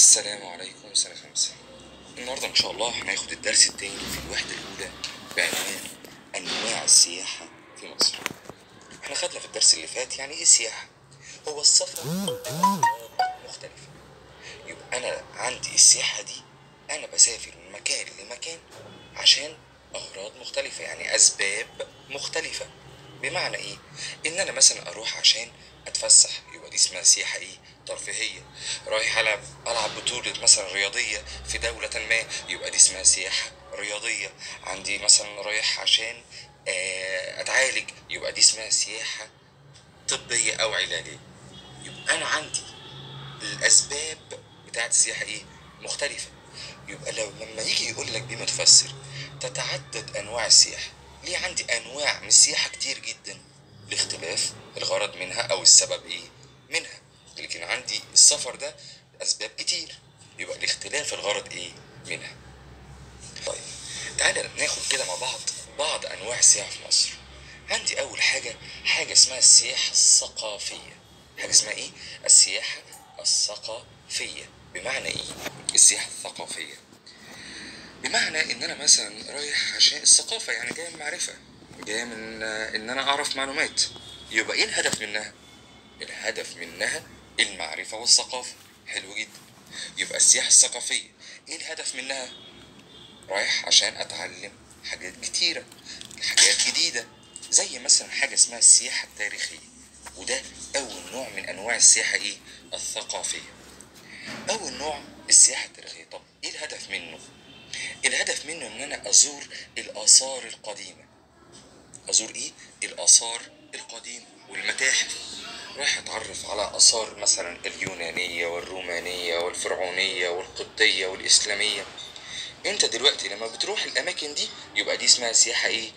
السلام عليكم سنة خمسة النهاردة إن شاء الله هناخد الدرس التاني في الوحدة الأولى بعنوان أنواع السياحة في مصر احنا خدنا في الدرس اللي فات يعني إيه السياحة هو السفر لأغراض مختلفة يبقى أنا عندي السياحة دي أنا بسافر من مكان لمكان عشان أغراض مختلفة يعني أسباب مختلفة بمعنى إيه؟ إن أنا مثلا أروح عشان أتفسح يبقى دي اسمها سياحة إيه؟ ترفيهية رايح ألعب ألعب بطولة مثلا رياضية في دولة ما يبقى دي اسمها سياحة رياضية عندي مثلا رايح عشان آه، أتعالج يبقى دي اسمها سياحة طبية أو علاجية يبقى أنا عندي الأسباب بتاعت السياحة إيه؟ مختلفة يبقى لو لما يجي يقول لك بما تفسر تتعدد أنواع السياحة ليه عندي أنواع من السياحة كتير جدا لاختلاف الغرض منها أو السبب إيه منها لكن عندي السفر ده أسباب كتير يبقى لاختلاف الغرض إيه منها طيب تعالى ناخد كده مع بعض بعض أنواع السياحة في مصر عندي أول حاجة حاجة اسمها السياحة الثقافية حاجة اسمها إيه؟ السياحة الثقافية بمعنى إيه؟ السياحة الثقافية بمعنى ان انا مثلا رايح عشان الثقافه يعني جايه من معرفه جايه من آه، ان انا اعرف معلومات يبقى ايه الهدف منها الهدف منها المعرفه والثقافه حلو جدا يبقى السياحه الثقافيه ايه الهدف منها رايح عشان اتعلم حاجات كتيره حاجات جديده زي مثلا حاجه اسمها السياحه التاريخيه وده اول نوع من انواع السياحه ايه الثقافيه اول نوع السياحه التاريخيه طب ايه الهدف منه الهدف منه ان انا ازور الاثار القديمه ازور ايه الاثار القديمه والمتاحف رايح اتعرف على اثار مثلا اليونانيه والرومانيه والفرعونيه والقبطيه والاسلاميه انت دلوقتي لما بتروح الاماكن دي يبقى دي اسمها سياحه ايه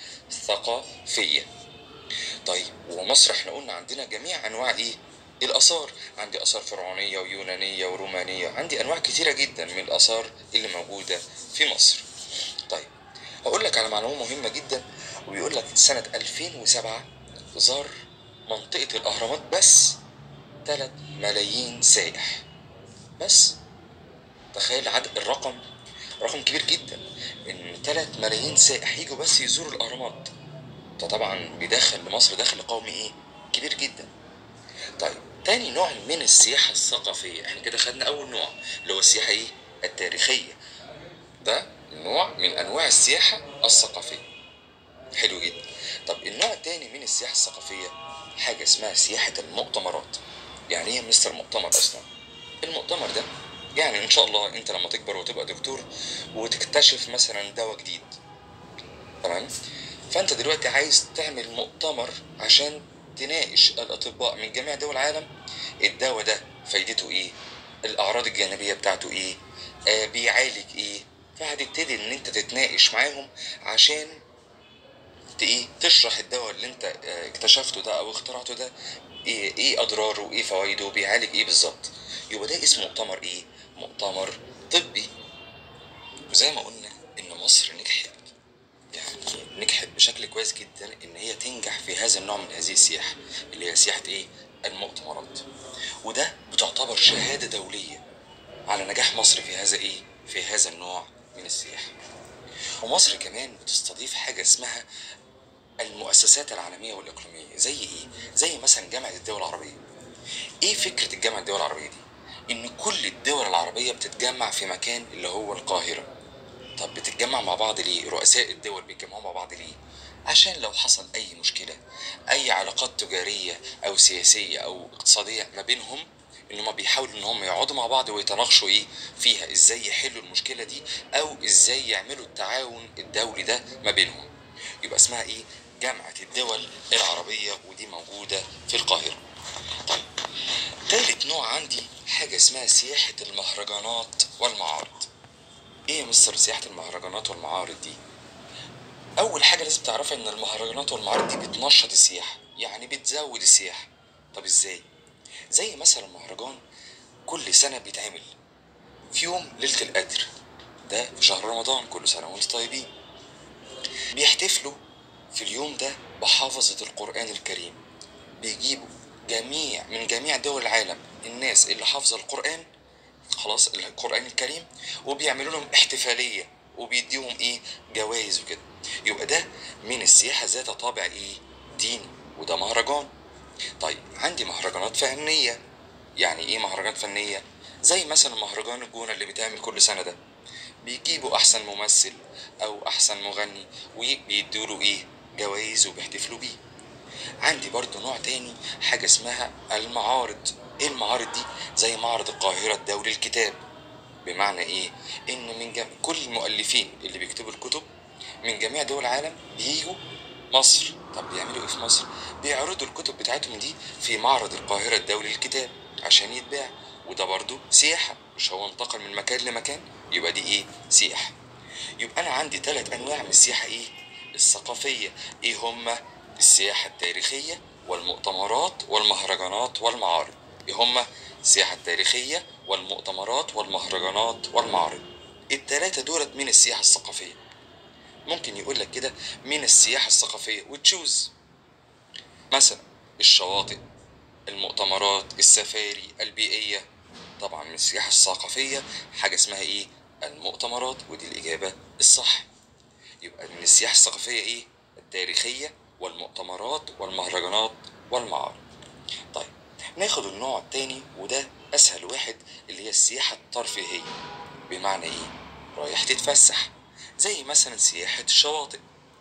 ثقافيه طيب ومصر احنا قلنا عندنا جميع انواع ايه الاثار عندي اثار فرعونيه ويونانيه ورومانيه عندي انواع كتيره جدا من الاثار اللي موجوده في مصر طيب هقول لك على معلومه مهمه جدا وبيقول لك سنه 2007 زار منطقه الاهرامات بس 3 ملايين سائح بس تخيل عدد الرقم رقم كبير جدا ان 3 ملايين سائح يجوا بس يزوروا الاهرامات ده طبعا بيدخل لمصر دخل قومي ايه كبير جدا طيب تاني نوع من السياحة الثقافية احنا كده خدنا أول نوع اللي هو السياحة ايه؟ التاريخية ده نوع من أنواع السياحة الثقافية حلو جدا طب النوع التاني من السياحة الثقافية حاجة اسمها سياحة المؤتمرات يعني ايه يا مستر مؤتمر أصلا؟ المؤتمر ده يعني إن شاء الله أنت لما تكبر وتبقى دكتور وتكتشف مثلا دواء جديد تمام فانت دلوقتي عايز تعمل مؤتمر عشان تناقش الاطباء من جميع دول العالم الدواء ده فايدته ايه الاعراض الجانبيه بتاعته ايه آه بيعالج ايه فهتبتدي ان انت تتناقش معاهم عشان ت- ايه تشرح الدواء اللي انت آه، اكتشفته ده او اخترعته ده ايه ايه اضراره وايه فوائده وبيعالج ايه بالظبط يبقى ده اسمه مؤتمر ايه مؤتمر طبي وزي ما قلنا ان مصر نجحت يعني نجحت بشكل كويس جدا ان هي تنجح في هذا النوع من هذه السياحه اللي هي سياحه ايه المؤتمرات وده بتعتبر شهاده دوليه على نجاح مصر في هذا ايه في هذا النوع من السياحه ومصر كمان بتستضيف حاجه اسمها المؤسسات العالميه والاقليميه زي ايه زي مثلا جامعه الدول العربيه ايه فكره الجامعه الدول العربيه دي ان كل الدول العربيه بتتجمع في مكان اللي هو القاهره طب بتتجمع مع بعض ليه؟ رؤساء الدول بيتجمعوا مع بعض ليه؟ عشان لو حصل أي مشكلة أي علاقات تجارية أو سياسية أو اقتصادية ما بينهم إن هما بيحاولوا إن هم يقعدوا مع بعض ويتناقشوا إيه فيها إزاي يحلوا المشكلة دي أو إزاي يعملوا التعاون الدولي ده ما بينهم يبقى اسمها إيه؟ جامعة الدول العربية ودي موجودة في القاهرة طيب تالت نوع عندي حاجة اسمها سياحة المهرجانات والمعارض ايه يا مستر سياحة المهرجانات والمعارض دي؟ أول حاجة لازم تعرفها إن المهرجانات والمعارض دي بتنشط السياحة، يعني بتزود السياحة. طب إزاي؟ زي مثلا مهرجان كل سنة بيتعمل في يوم ليلة القدر ده في شهر رمضان كل سنة وانتم طيبين. بيحتفلوا في اليوم ده بحافظة القرآن الكريم. بيجيبوا جميع من جميع دول العالم الناس اللي حافظة القرآن خلاص القرآن الكريم وبيعملوا لهم احتفالية وبيديهم ايه جوائز وكده يبقى ده من السياحة ذات طابع ايه ديني وده مهرجان طيب عندي مهرجانات فنية يعني ايه مهرجانات فنية زي مثلا مهرجان الجونة اللي بيتعمل كل سنة ده بيجيبوا احسن ممثل او احسن مغني وبيدوا له ايه جوائز وبيحتفلوا بيه عندي برضو نوع تاني حاجة اسمها المعارض ايه المعارض دي زي معرض القاهرة الدولي للكتاب بمعنى ايه ان من جم... كل المؤلفين اللي بيكتبوا الكتب من جميع دول العالم بيجوا مصر طب بيعملوا ايه في مصر بيعرضوا الكتب بتاعتهم دي في معرض القاهرة الدولي للكتاب عشان يتباع وده برضو سياحة مش هو انتقل من مكان لمكان يبقى دي ايه سياحة يبقى انا عندي ثلاث انواع من السياحة ايه الثقافية ايه هما السياحة التاريخية والمؤتمرات والمهرجانات والمعارض ايه هما السياحة التاريخية والمؤتمرات والمهرجانات والمعارض التلاتة دولت من السياحة الثقافية ممكن يقول لك كده من السياحة الثقافية وتشوز مثلا الشواطئ المؤتمرات السفاري البيئية طبعا من السياحة الثقافية حاجة اسمها ايه المؤتمرات ودي الإجابة الصح يبقى من السياحة الثقافية ايه التاريخية والمؤتمرات والمهرجانات والمعارض طيب ناخد النوع التاني وده أسهل واحد اللي هي السياحة الترفيهية بمعنى ايه رايح تتفسح زي مثلا سياحة الشواطئ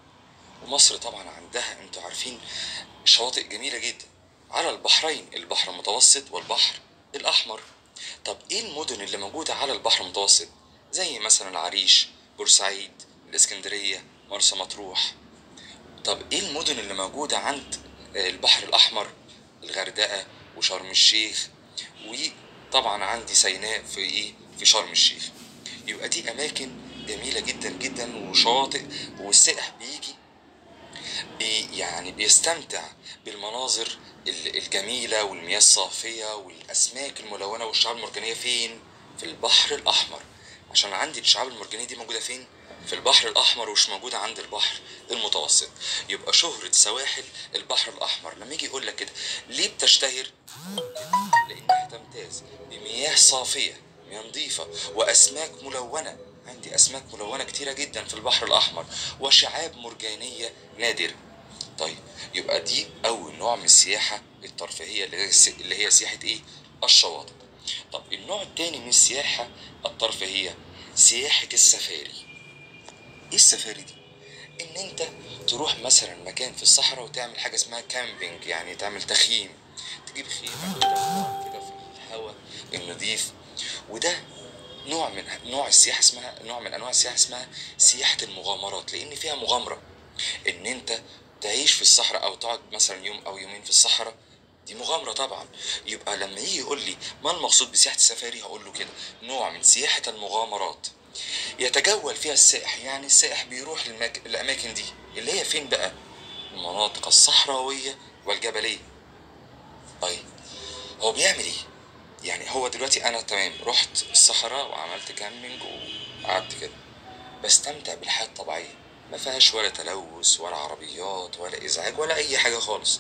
ومصر طبعا عندها انتوا عارفين شواطئ جميلة جدا على البحرين البحر المتوسط والبحر الأحمر طب ايه المدن اللي موجودة على البحر المتوسط زي مثلا عريش بورسعيد الإسكندرية مرسى مطروح طب ايه المدن اللي موجودة عند البحر الأحمر الغردقة وشرم الشيخ وطبعا عندي سيناء في ايه في شرم الشيخ يبقى دي أماكن جميلة جدا جدا وشواطئ والسائح بيجي بي يعني بيستمتع بالمناظر ال- الجميلة والمياه الصافية والأسماك الملونة والشعاب المرجانية فين؟ في البحر الأحمر عشان عندي الشعاب المرجانية دي موجودة فين؟ في البحر الأحمر ومش موجودة عند البحر المتوسط يبقى شهرة سواحل البحر الأحمر لما يجي يقول لك كده ليه بتشتهر؟ لأنها تمتاز بمياه صافية مياه نظيفة وأسماك ملونة عندي أسماك ملونة كتيرة جدا في البحر الأحمر وشعاب مرجانية نادرة طيب يبقى دي أول نوع من السياحة الترفيهية اللي هي الس- اللي هي سياحة إيه؟ الشواطئ. طب النوع التاني من السياحة الترفيهية سياحة السفاري. إيه السفاري دي؟ إن أنت تروح مثلا مكان في الصحراء وتعمل حاجة اسمها كامبينج يعني تعمل تخييم. تجيب خيمة كده وتقعد كده في الهواء النظيف وده نوع من نوع السياحة اسمها نوع من أنواع السياحة اسمها سياحة المغامرات لأن فيها مغامرة. ان انت تعيش في الصحراء او تقعد مثلا يوم او يومين في الصحراء دي مغامرة طبعا يبقى لما يجي يقول لي ما المقصود بسياحة السفاري هقول له كده نوع من سياحة المغامرات يتجول فيها السائح يعني السائح بيروح المك... الأماكن دي اللي هي فين بقى المناطق الصحراوية والجبلية طيب هو بيعمل ايه يعني هو دلوقتي انا تمام رحت الصحراء وعملت كامبينج وقعدت كده بستمتع بالحياة الطبيعية ما فيهاش ولا تلوث ولا عربيات ولا ازعاج ولا اي حاجة خالص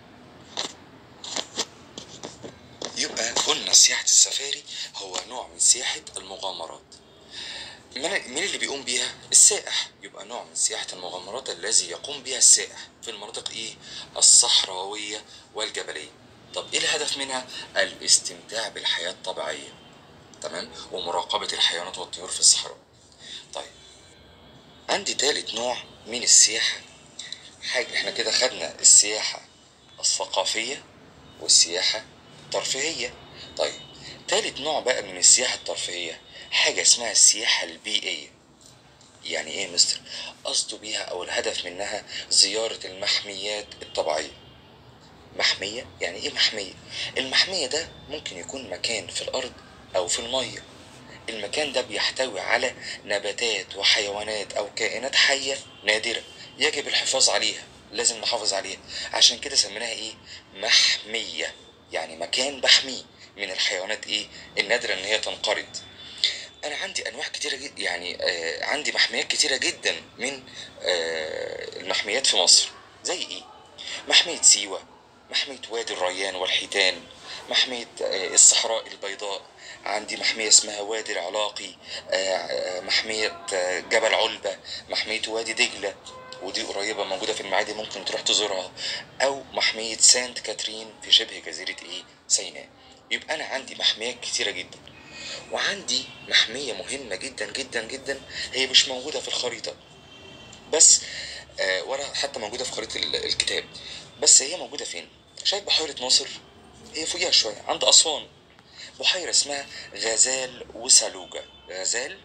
يبقى قلنا سياحة السفاري هو نوع من سياحة المغامرات من مين اللي بيقوم بيها؟ السائح يبقى نوع من سياحة المغامرات الذي يقوم بها السائح في المناطق ايه؟ الصحراوية والجبلية طب ايه الهدف منها؟ الاستمتاع بالحياة الطبيعية تمام؟ ومراقبة الحيوانات والطيور في الصحراء طيب عندي تالت نوع من السياحة حاجة احنا كده خدنا السياحة الثقافية والسياحة الترفيهية طيب تالت نوع بقى من السياحة الترفيهية حاجة اسمها السياحة البيئية يعني ايه يا مستر قصده بيها او الهدف منها زيارة المحميات الطبيعية محمية يعني ايه محمية المحمية ده ممكن يكون مكان في الارض او في المية المكان ده بيحتوي على نباتات وحيوانات او كائنات حية نادرة يجب الحفاظ عليها لازم نحافظ عليها عشان كده سميناها ايه محمية يعني مكان بحميه من الحيوانات ايه النادرة ان هي تنقرض انا عندي انواع كتيره جدا يعني آه عندي محميات كتيره جدا من آه المحميات في مصر زي ايه محميه سيوه محميه وادي الريان والحيتان محميه آه الصحراء البيضاء عندي محمية اسمها وادي العلاقي آه، آه، محمية آه، جبل علبة محمية وادي دجلة ودي قريبة موجودة في المعادي ممكن تروح تزورها أو محمية سانت كاترين في شبه جزيرة إيه سيناء يبقى أنا عندي محميات كتيرة جدا وعندي محمية مهمة جدا جدا جدا هي مش موجودة في الخريطة بس آه ولا حتى موجودة في خريطة ال- الكتاب بس هي موجودة فين؟ شايف بحيرة ناصر؟ هي فوقيها شوية عند أسوان بحيرة اسمها غزال وسلوجة غزال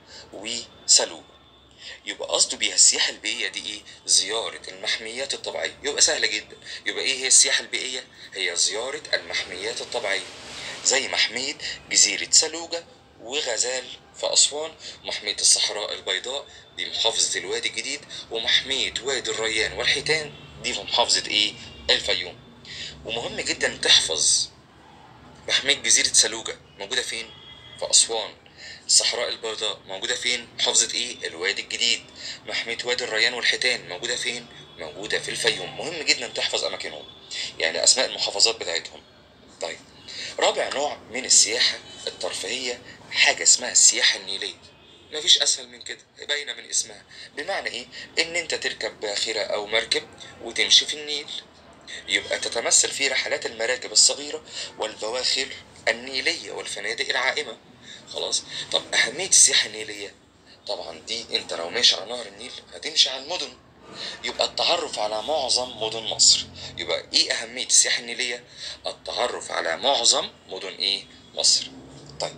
وسلوجة يبقى قصده بيها السياحة البيئية دي ايه؟ زيارة المحميات الطبيعية يبقى سهلة جدا يبقى ايه هي السياحة البيئية؟ هي زيارة المحميات الطبيعية زي محمية جزيرة سلوجة وغزال في أسوان ومحمية الصحراء البيضاء دي محافظة الوادي الجديد ومحمية وادي الريان والحيتان دي في محافظة ايه؟ الفيوم ومهم جدا تحفظ محمية جزيرة سلوجة موجودة فين؟ في أسوان الصحراء البيضاء موجودة فين؟ محافظة إيه؟ الوادي الجديد محمية وادي الريان والحيتان موجودة فين؟ موجودة في الفيوم مهم جدا تحفظ أماكنهم يعني أسماء المحافظات بتاعتهم طيب رابع نوع من السياحة الترفيهية حاجة اسمها السياحة النيلية مفيش أسهل من كده باينة من اسمها بمعنى إيه؟ إن أنت تركب باخرة أو مركب وتمشي في النيل يبقى تتمثل في رحلات المراكب الصغيرة والبواخر النيلية والفنادق العائمة خلاص طب أهمية السياحة النيلية طبعا دي انت لو ماشي على نهر النيل هتمشي على المدن يبقى التعرف على معظم مدن مصر يبقى ايه أهمية السياحة النيلية التعرف على معظم مدن ايه مصر طيب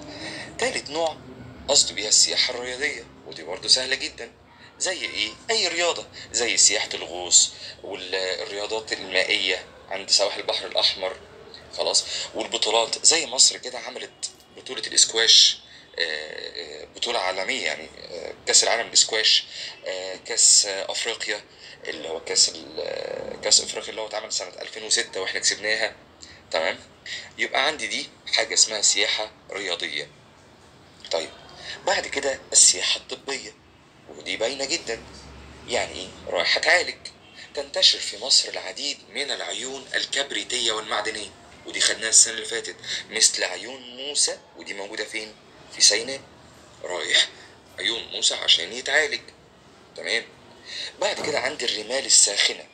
تالت نوع قصده بيها السياحة الرياضية ودي برضه سهلة جدا زي ايه اي رياضة زي سياحة الغوص والرياضات المائية عند سواحل البحر الاحمر خلاص والبطولات زي مصر كده عملت بطولة الاسكواش آه، آه، بطولة عالمية يعني آه، كأس العالم للسكواش آه، كأس آه، أفريقيا اللي هو كأس ال- آه، كأس أفريقيا اللي هو اتعمل سنة 2006 وإحنا كسبناها تمام يبقى عندي دي حاجة اسمها سياحة رياضية طيب بعد كده السياحة الطبية ودي باينة جدا يعني ايه رايح اتعالج تنتشر في مصر العديد من العيون الكبريتية والمعدنية ودي خدناها السنة اللي فاتت مثل عيون موسى ودي موجودة فين في سيناء رايح عيون موسى عشان يتعالج تمام بعد كده عندي الرمال الساخنة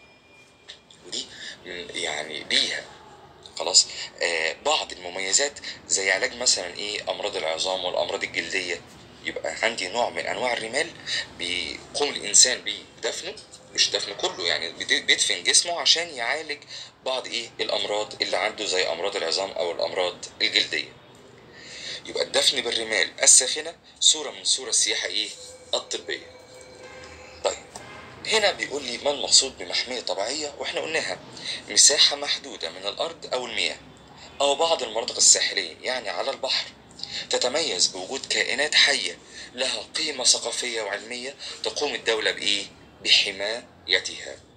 ودي من يعني ليها خلاص آه بعض المميزات زي علاج مثلا ايه امراض العظام والامراض الجلديه يبقى عندي نوع من انواع الرمال بيقوم الانسان بدفنه مش دفنه كله يعني بيد- بيدفن جسمه عشان يعالج بعض ايه الامراض اللي عنده زي امراض العظام او الامراض الجلديه يبقى الدفن بالرمال الساخنه صوره من صور السياحه ايه الطبيه طيب هنا بيقول لي ما المقصود بمحمية طبيعية واحنا قلناها مساحة محدودة من الأرض أو المياه أو بعض المناطق الساحلية يعني على البحر تتميز بوجود كائنات حية لها قيمة ثقافية وعلمية تقوم الدولة بإيه؟ بحمايتها